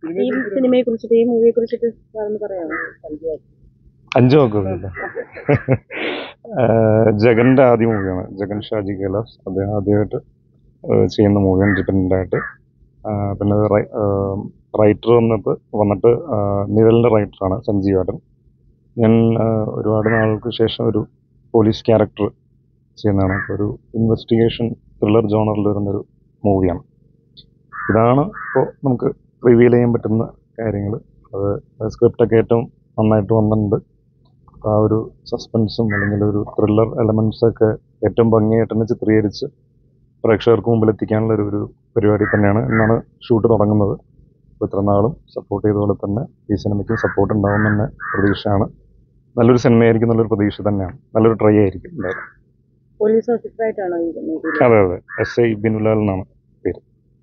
ഈ സിനിമയെ കുറിച്ചിട്ട് ഈ മൂവിയെ കുറിച്ചിട്ട് സാറൊന്ന് പറയാമോ അഞ്ചു വാക്കുകളില്ല ജഗന്റെ ആദ്യ മൂവിയാണ് ജഗൻ ഷാജി കൈലാസ് അദ്ദേഹം ആദ്യമായിട്ട് ഏഹ് ചെയ്യുന്ന മൂവിയാണ് ഇൻഡിപെൻഡൻ്റ് ആയിട്ട് ആഹ് പിന്നെ റൈറ്റർ വന്നിട്ട് വന്നിട്ട് ആഹ് നിഴലിൻ്റെ റൈറ്ററാണ് സഞ്ജീവ് ഏട്ടൻ ഞാൻ ആഹ് ഒരുപാട് നാൾക്ക് ശേഷം ഒരു പോലീസ് ക്യാരക്ടർ ചെയ്യുന്നതാണ് അപ്പോൾ ഒരു ഇൻവെസ്റ്റിഗേഷൻ ത്രില്ലർ ജോണറിൽ വരുന്നൊരു മൂവിയാണ് ഇതാണ് ഇപ്പോൾ നമുക്ക് റിവീൽ ചെയ്യാൻ പറ്റുന്ന കാര്യങ്ങൾ അത് സ്ക്രിപ്റ്റൊക്കെ ഏറ്റവും നന്നായിട്ട് വന്നിട്ടുണ്ട് ആ ഒരു സസ്പെൻസും അല്ലെങ്കിൽ ഒരു ത്രില്ലർ എലമെന്റ്സ് ഒക്കെ ഏറ്റവും ഭംഗിയായിട്ട് തന്നെ ചിത്രീകരിച്ച് പ്രേക്ഷകർക്ക് മുമ്പിൽ എത്തിക്കാനുള്ള ഒരു ഒരു പരിപാടി തന്നെയാണ് എന്നാണ് ഷൂട്ട് തുടങ്ങുന്നത് അപ്പോൾ ഇത്ര നാളും സപ്പോർട്ട് ചെയ്തതുപോലെ തന്നെ ഈ സിനിമയ്ക്ക് സപ്പോർട്ട് ഉണ്ടാവും തന്നെ പ്രതീക്ഷയാണ് നല്ലൊരു സിനിമയായിരിക്കും നല്ലൊരു പ്രതീക്ഷ തന്നെയാണ് നല്ലൊരു ട്രൈ ആയിരിക്കും എന്തായാലും പോലീസ് ഓഫീസറായിട്ടാണോ ഈ മൂവിയിൽ അതെ അതെ എസ് ഐ ബിനുലാൽ എന്നാണ് പേര്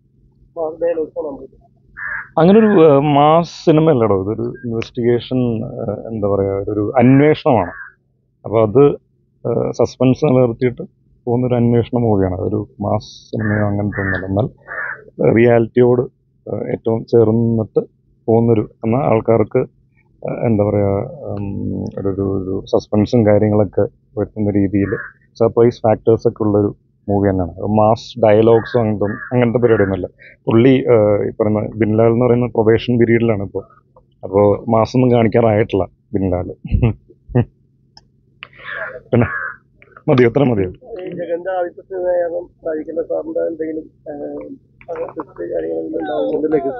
അങ്ങനെ ഒരു മാസ് സിനിമ അല്ലടോ ഇതൊരു ഇൻവെസ്റ്റിഗേഷൻ എന്താ പറയുക ഒരു അന്വേഷണമാണ് അപ്പോൾ അത് സസ്പെൻസ് നിലനിർത്തിയിട്ട് പോകുന്നൊരു അന്വേഷണ മൂവിയാണ് അതൊരു മാസ് സിനിമയോ അങ്ങനത്തെ ഒന്നുമല്ല എന്നാൽ റിയാലിറ്റിയോട് ഏഹ്, ഏറ്റവും ചേർന്നിട്ട് പോകുന്നൊരു എന്നാൽ ആൾക്കാർക്ക് ഏഹ്, എന്താ പറയുക ഉം, ഒരു ഒരു ഒരു സസ്പെൻസും കാര്യങ്ങളൊക്കെ വരുത്തുന്ന രീതിയിൽ സർപ്രൈസ് ഫാക്ടേഴ്സ് ഒക്കെ ഉള്ളൊരു മൂവി തന്നെയാണ് മാസ് ഡയലോഗ്സും അങ്ങനത്തെ ഒന്നും- അങ്ങനത്തെ പരിപാടിയൊന്നുമല്ല പുള്ളി ഏഹ്, ഈ പറയുന്ന ബിൻലാൽ എന്ന് പറയുന്ന പ്രൊബേഷൻ പീരീഡിലാണ് ഇപ്പോൾ അപ്പോൾ മാസമൊന്നും കാണിക്കാറായിട്ടില്ല ബിൻലാൽ പിന്നെ മതിയോ എത്ര മതിയോ ജഗന്റെ ആദ്യത്തെ നേരം സാധിക്കുന്ന സാറിന്റെ എന്തെങ്കിലും കാര്യങ്ങളുണ്ടാവും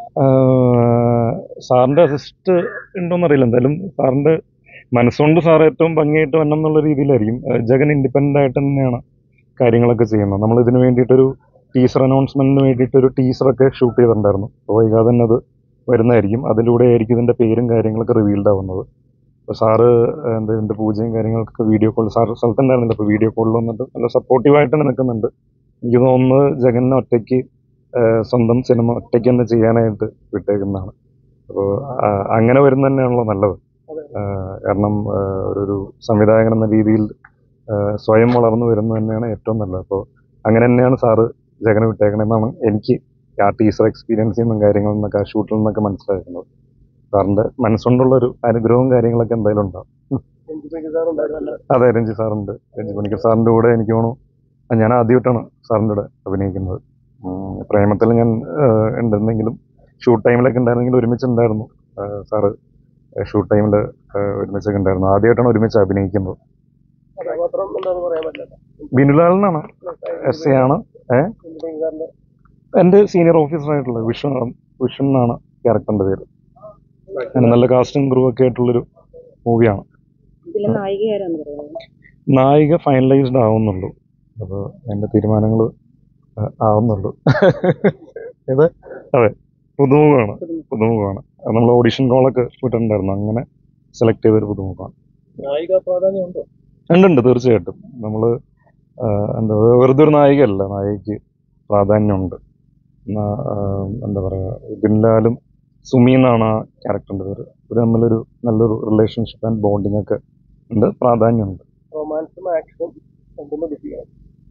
ആഹ് സാറിൻ്റെ അസിസ്റ്റ് ഉണ്ടോന്ന് അറിയില്ല എന്തായാലും സാറിൻ്റെ മനസ്സുകൊണ്ട് സാർ ഏറ്റവും ഭംഗിയായിട്ട് വരണം എന്നുള്ള രീതിയിലായിരിക്കും ആഹ് ജഗൻ ഇൻഡിപെൻഡൻ്റ് ആയിട്ട് തന്നെയാണ് കാര്യങ്ങളൊക്കെ ചെയ്യുന്നത് നമ്മൾ ഇതിന് വേണ്ടിയിട്ടൊരു ടീസർ അനൗൺസ്മെന്റിന് വേണ്ടിയിട്ട് ഒരു ടീസറൊക്കെ ഷൂട്ട് ചെയ്തിട്ടുണ്ടായിരുന്നു അപ്പോൾ വൈകാതെ തന്നെ അത് വരുന്നതായിരിക്കും അതിലൂടെ ആയിരിക്കും ഇതിൻ്റെ പേരും കാര്യങ്ങളൊക്കെ റിവീൽഡ് ആവുന്നത് അപ്പോൾ സാറ് എന്താ ഇതിൻ്റെ പൂജയും കാര്യങ്ങൾക്കൊക്കെ വീഡിയോ കോൾ സാർ സ്ഥലത്തുണ്ടായിരുന്നില്ല അപ്പോൾ വീഡിയോ കോളിൽ വന്നിട്ട് നല്ല സപ്പോർട്ടീവായിട്ട് തന്നെ നിൽക്കുന്നുണ്ട് എനിക്ക് തോന്നുന്നത് ജഗന്നെ ഒറ്റയ്ക്ക് ആഹ് സ്വന്തം സിനിമ ഒറ്റയ്ക്ക് തന്നെ ചെയ്യാനായിട്ട് വിട്ടേക്കുന്നതാണ് അപ്പോൾ അങ്ങനെ വരുന്ന തന്നെയാണല്ലോ നല്ലത് ആഹ് കാരണം ആഹ് ഒരു ഒരു സംവിധായകൻ എന്ന രീതിയിൽ ആഹ് സ്വയം വളർന്നു വരുന്നത് തന്നെയാണ് ഏറ്റവും നല്ലത് അപ്പോൾ അങ്ങനെ തന്നെയാണ് സാറ് ജഗനെ വിട്ടേക്കണമെന്നാണ് എനിക്ക് ആ ടീച്ചർ എക്സ്പീരിയൻസിൽ നിന്നും കാര്യങ്ങളിൽ നിന്നൊക്കെ ആ ഷൂട്ടിൽ നിന്നൊക്കെ മനസ്സിലാക്കുന്നത് സാറിൻ്റെ മനസ്സുകൊണ്ടുള്ള ഒരു അനുഗ്രഹവും കാര്യങ്ങളൊക്കെ എന്തായാലും ഉണ്ടാവും സാറുണ്ടായിരുന്നല്ലോ അതെ രഞ്ജി സാറുണ്ട് രഞ്ജി പണിക്കർ സാറിൻ്റെ കൂടെ എനിക്ക് തോന്നുന്നു ഞാൻ ആദ്യമായിട്ടാണ് സാറിൻ്റെ കൂടെ അഭിനയിക്കുന്നത് ഉം, പ്രേമത്തിൽ ഞാൻ ആഹ്, ഉണ്ടെന്നെങ്കിലും ഷൂട്ട് ടൈമിലൊക്കെ ഉണ്ടായിരുന്നെങ്കിൽ ഒരുമിച്ചുണ്ടായിരുന്നു ആഹ്, സാറ് ഷൂട്ട് ടൈമിൽ ഒരുമിച്ചൊക്കെ ഉണ്ടായിരുന്നു ആദ്യമായിട്ടാണ് ഒരുമിച്ച് അഭിനയിക്കുന്നത് കഥാപാത്രം എന്താണെന്ന് പറയാൻ പറ്റില്ല ബിനുലാൽ എന്നാണ് എസ് എ ആണ് സാറിന്റെ എൻ്റെ സീനിയർ ഓഫീസറായിട്ടുള്ള വിഷൻ വിഷൻ എന്നാണ് ക്യാരക്ടറിൻ്റെ പേര് അങ്ങനെ നല്ല കാസ്റ്റും ക്രൂ ഒക്കെ ആയിട്ടുള്ളൊരു മൂവിയാണ് ഇതിലെ നായികയാരാന്ന് പറയുന്നത് നായിക ഫൈനലൈസ്ഡ് ആവുന്നുള്ളൂ അപ്പോൾ അതിൻ്റെ തീരുമാനങ്ങൾ ആവുന്നുള്ളൂ ഇത് അതെ പുതുമുഖമാണ് പുതുമുഖമാണ് അത് നമ്മൾ ഓഡിഷൻ കോളൊക്കെ വിട്ടിട്ടുണ്ടായിരുന്നു അങ്ങനെ സെലക്ട് ചെയ്തൊരു പുതുമുഖമാണ് നായിക പ്രാധാന്യം ഉണ്ടോ ഉണ്ട് ഉണ്ട് തീർച്ചയായിട്ടും നമ്മൾ എന്താ വെറുതെ ഒരു നായികയല്ല നായികയ്ക്ക് പ്രാധാന്യമുണ്ട് എന്നാ, ആ, എന്താ പറയുക ബിൻലാലും സുമി എന്നാണ് ആ ക്യാരക്ടറിൻ്റെ പേര് ഇവർ തമ്മിലൊരു നല്ലൊരു റിലേഷൻഷിപ്പ് ആൻഡ് ബോണ്ടിങ് ഒക്കെ ഉണ്ട് പ്രാധാന്യമുണ്ട് റൊമാൻസും ആക്ഷനും രണ്ടും പഠിപ്പിക്കണം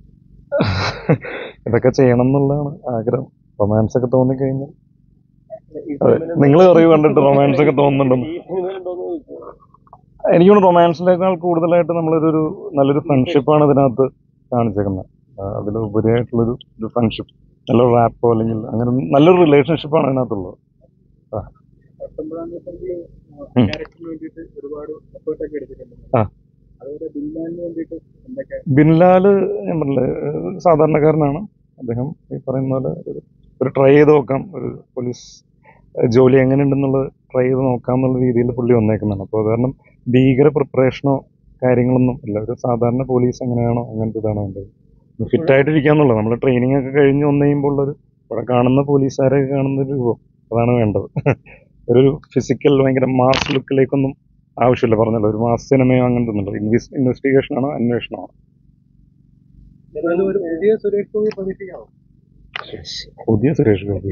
ഇതൊക്കെ ചെയ്യണം എന്നുള്ളതാണ് ആഗ്രഹം റൊമാൻസ് ഒക്കെ തോന്നിക്കഴിഞ്ഞാൽ ഈ അതെ സിനിമയിൽ നിങ്ങൾ അറിവ് കണ്ടിട്ട് റൊമാൻസ് ഒക്കെ തോന്നുന്നുണ്ടെന്ന് ഈ സിനിമയിലുണ്ടോന്ന് ചോദിച്ചു എനിക്ക് തോന്നുന്നു റൊമാൻസിനേക്കാൾ കൂടുതലായിട്ട് നമ്മളൊരു ഒരു നല്ലൊരു ഫ്രണ്ട്ഷിപ്പാണ് ഇതിനകത്ത് കാണിച്ചേക്കുന്നത് അതിൽ ഉപരിയായിട്ടുള്ളൊരു ഒരു ഫ്രണ്ട്ഷിപ്പ് നല്ലൊരു റാപ്പോ അല്ലെങ്കിൽ അങ്ങനെ നല്ലൊരു റിലേഷൻഷിപ്പാണ് അതിനകത്തുള്ളത് പത്തൊമ്പതാം തീയതി ഉം. ക്യാരക്ടറിന് വേണ്ടിയിട്ട് ഒരുപാട് എഫേർട്ട് ഒക്കെ എടുത്തിട്ടുണ്ട് ആ. അതുപോലെ ബില്ലാലിന് വേണ്ടിയിട്ട് എന്തൊക്കെ ബിൻലാല് ഞാൻ പറഞ്ഞില്ലേ ഏഹ് സാധാരണക്കാരനാണ് അദ്ദേഹം ഈ പറയുന്ന പോലെ ഒരു ഒരു ട്രൈ ചെയ്ത് നോക്കാം ഒരു പോലീസ് ഏഹ് ജോലി എങ്ങനെയുണ്ടെന്നുള്ളത് ട്രൈ ചെയ്ത് നോക്കാം എന്നുള്ള രീതിയിൽ പുള്ളി വന്നേക്കുന്നതാണ് അപ്പോൾ അത് കാരണം ഭീകര പ്രിപ്പറേഷനോ കാര്യങ്ങളൊന്നും ഇല്ല ഒരു സാധാരണ പോലീസ് എങ്ങനെയാണോ അങ്ങനത്തെ ഇതാണ് വേണ്ടത് ഫിറ്റ് ആയിട്ടിരിക്കാന്നുള്ളത് നമ്മൾ ട്രെയിനിങ് ഒക്കെ കഴിഞ്ഞ് വന്നു കഴിയുമ്പോൾ ഉള്ളൊരു ഇവിടെ കാണുന്ന പോലീസുകാരൊക്കെ കാണുന്ന ഒരു രൂപം അതാണ് വേണ്ടത് ഒരു ഫിസിക്കൽ ഭയങ്കര മാസ് ലുക്കിലേക്കൊന്നും ആവശ്യമില്ല പറഞ്ഞല്ലോ ഒരു മാസ് സിനിമയോ അങ്ങനത്തെ ഒന്നുമില്ല ഇൻവെസ് ഇൻവെസ്റ്റിഗേഷനാണോ അന്വേഷണമാണോ ഏതായാലും ഒരു പുതിയ സുരേഷ് ഗോപി പ്രതീക്ഷിക്കാമോ പുതിയ സുരേഷ് ഗോപി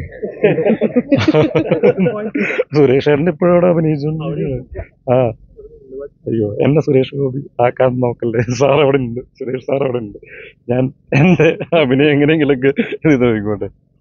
സുരേഷ് ഏട്ടൻ്റെ ഇപ്പോഴും അവിടെ അഭിനയിച്ചുകൊണ്ടിരിക്കുന്നത് ആ അയ്യോ എന്നെ സുരേഷ് ഗോപി ആക്കാൻ നോക്കല്ലേ സാർ അവിടെ ഉണ്ട് സുരേഷ് സാർ അവിടെ ഉണ്ട് ഞാൻ എൻ്റെ അഭിനയം എങ്ങനെയെങ്കിലൊക്കെ ഇത് നോക്കിക്കോട്ടെ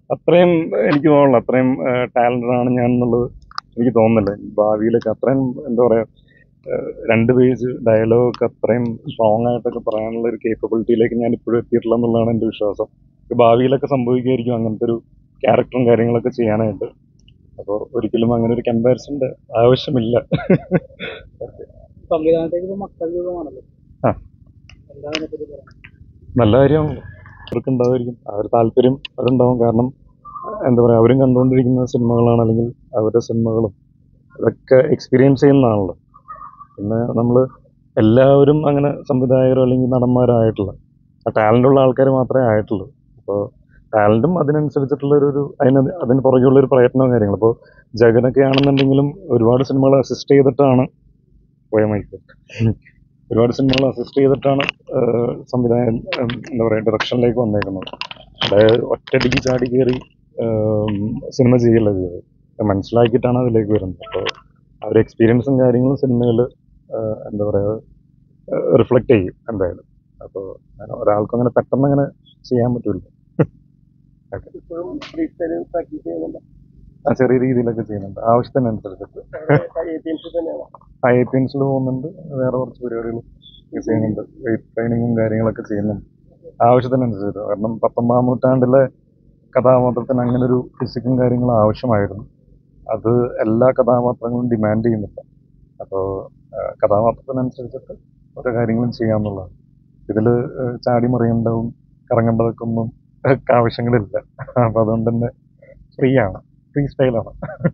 അത്രയും എനിക്ക് തോന്നുന്നില്ല അത്രയും ടാലന്റഡ് ആണ് ഞാൻ എന്നുള്ളത് എനിക്ക് തോന്നുന്നില്ല ഭാവിയിലൊക്കെ അത്രയും എന്താ പറയാ ഏഹ് രണ്ട് പേജ് ഡയലോഗ് അത്രയും സ്ട്രോങ് ആയിട്ടൊക്കെ പറയാനുള്ള ഒരു കേപ്പബിലിറ്റിയിലേക്ക് ഞാൻ ഇപ്പോഴും എത്തിയിട്ടില്ല എന്നുള്ളതാണ് എൻ്റെ വിശ്വാസം ഭാവിയിലൊക്കെ സംഭവിക്കുമായിരിക്കും അങ്ങനത്തെ ഒരു ക്യാരക്ടറും കാര്യങ്ങളൊക്കെ ചെയ്യാനായിട്ട് അപ്പോൾ ഒരിക്കലും അങ്ങനെ ഒരു കമ്പാരിസണിന്റെ ആവശ്യമില്ല സംവിധാനത്തേക്ക് ഇപ്പൊ മക്കൾ രൂപമാണല്ലോ ആ. എന്താണ് അതിനെപ്പറ്റി പറയുന്നത് നല്ല കാര്യമാണ് അവർക്ക് ഉണ്ടാവുമായിരിക്കും ആ ഒരു താല്പര്യം അവരുണ്ടാവും കാരണം എന്താ പറയുക അവരും കണ്ടുകൊണ്ടിരിക്കുന്ന സിനിമകളാണ് അല്ലെങ്കിൽ അവരുടെ സിനിമകളും അതൊക്കെ എക്സ്പീരിയൻസ് ചെയ്യുന്നതാണല്ലോ പിന്നെ നമ്മൾ എല്ലാവരും അങ്ങനെ സംവിധായകരോ അല്ലെങ്കിൽ നടന്മാരായിട്ടില്ല ആ ടാലൻ്റ് ഉള്ള ആൾക്കാർ മാത്രമേ ആയിട്ടുള്ളൂ അപ്പോൾ ടാലൻറ്റും അതിനനുസരിച്ചിട്ടുള്ള ഒരു ഒരു അതിന് അതിന് പുറകെയുള്ള ഒരു പ്രയത്നവും കാര്യങ്ങളും അപ്പോൾ ജഗനൊക്കെ ആണെന്നുണ്ടെങ്കിലും ഒരുപാട് സിനിമകൾ അസിസ്റ്റ് ചെയ്തിട്ടാണ് പോയ മൈക്ക് ഒരുപാട് സിനിമകൾ അസിസ്റ്റ് ചെയ്തിട്ടാണ് ആഹ് സംവിധായകൻ ഉം, എന്താ പറയുക ഡയറക്ഷനിലേക്ക് വന്നേക്കുന്നത് അതായത് ഒറ്റയടിക്ക് ചാടി കയറി സിനിമ ചെയ്യല്ല ചെയ്തത് മനസ്സിലാക്കിയിട്ടാണ് അതിലേക്ക് വരുന്നത് അപ്പോൾ ആ ഒരു എക്സ്പീരിയൻസും കാര്യങ്ങളും സിനിമയിൽ എന്താ പറയുക റിഫ്ലക്റ്റ് ചെയ്യും എന്തായാലും അപ്പോൾ ഒരാൾക്ക് അങ്ങനെ പെട്ടെന്ന് അങ്ങനെ ചെയ്യാൻ പറ്റില്ല ഇപ്പോഴും ഫ്രീ സ്റ്റൈൽ പ്രാക്ടീസ് ചെയ്യുന്നുണ്ട് ആ ചെറിയ രീതിയിലൊക്കെ ചെയ്യുന്നുണ്ട് ആവശ്യത്തിനനുസരിച്ചിട്ട് തന്നെയാണ് ഐ ഐ പി എൻസിൽ പോകുന്നുണ്ട് വേറെ കുറച്ച് പരിപാടികൾ ചെയ്യുന്നുണ്ട് വെയിറ്റ് ട്രെയിനിങ്ങും കാര്യങ്ങളൊക്കെ ചെയ്യുന്നുണ്ട് ആവശ്യത്തിനനുസരിച്ച് കാരണം പത്തൊമ്പതാം നൂറ്റാണ്ടിലെ കഥാപാത്രത്തിന് അങ്ങനെ ഒരു ഫിസിക്കും കാര്യങ്ങളും ആവശ്യമായിരുന്നു അത് എല്ലാ കഥാപാത്രങ്ങളും ഡിമാൻഡ് ചെയ്യുന്നില്ല അപ്പോൾ കഥാപാത്രത്തിനനുസരിച്ചിട്ട് ഓരോ കാര്യങ്ങളും ചെയ്യാമെന്നുള്ളതാണ് ഇതിൽ ചാടി മറിയേണ്ടതും കറങ്ങേണ്ടതൊക്കെ ഒന്നും ഒക്കെ ആവശ്യങ്ങളില്ല അപ്പോൾ അതുകൊണ്ട് തന്നെ ഫ്രീ ആണ് ഫ്രീ സ്റ്റൈലാണ്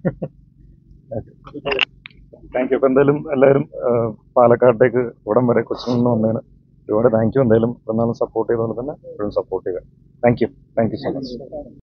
താങ്ക് യു അപ്പോൾ എന്തായാലും എല്ലാവരും ആഹ് പാലക്കാട്ടേക്ക് ഇവിടം വരെ കൊച്ചിയിൽ നിന്ന് വന്നതിന് ഒരുപാട് താങ്ക് യു എന്തായാലും എന്നാലും സപ്പോർട്ട് ചെയ്തതുകൊണ്ട് തന്നെ എപ്പോഴും സപ്പോർട്ട് ചെയ്യുക thank you thank you so much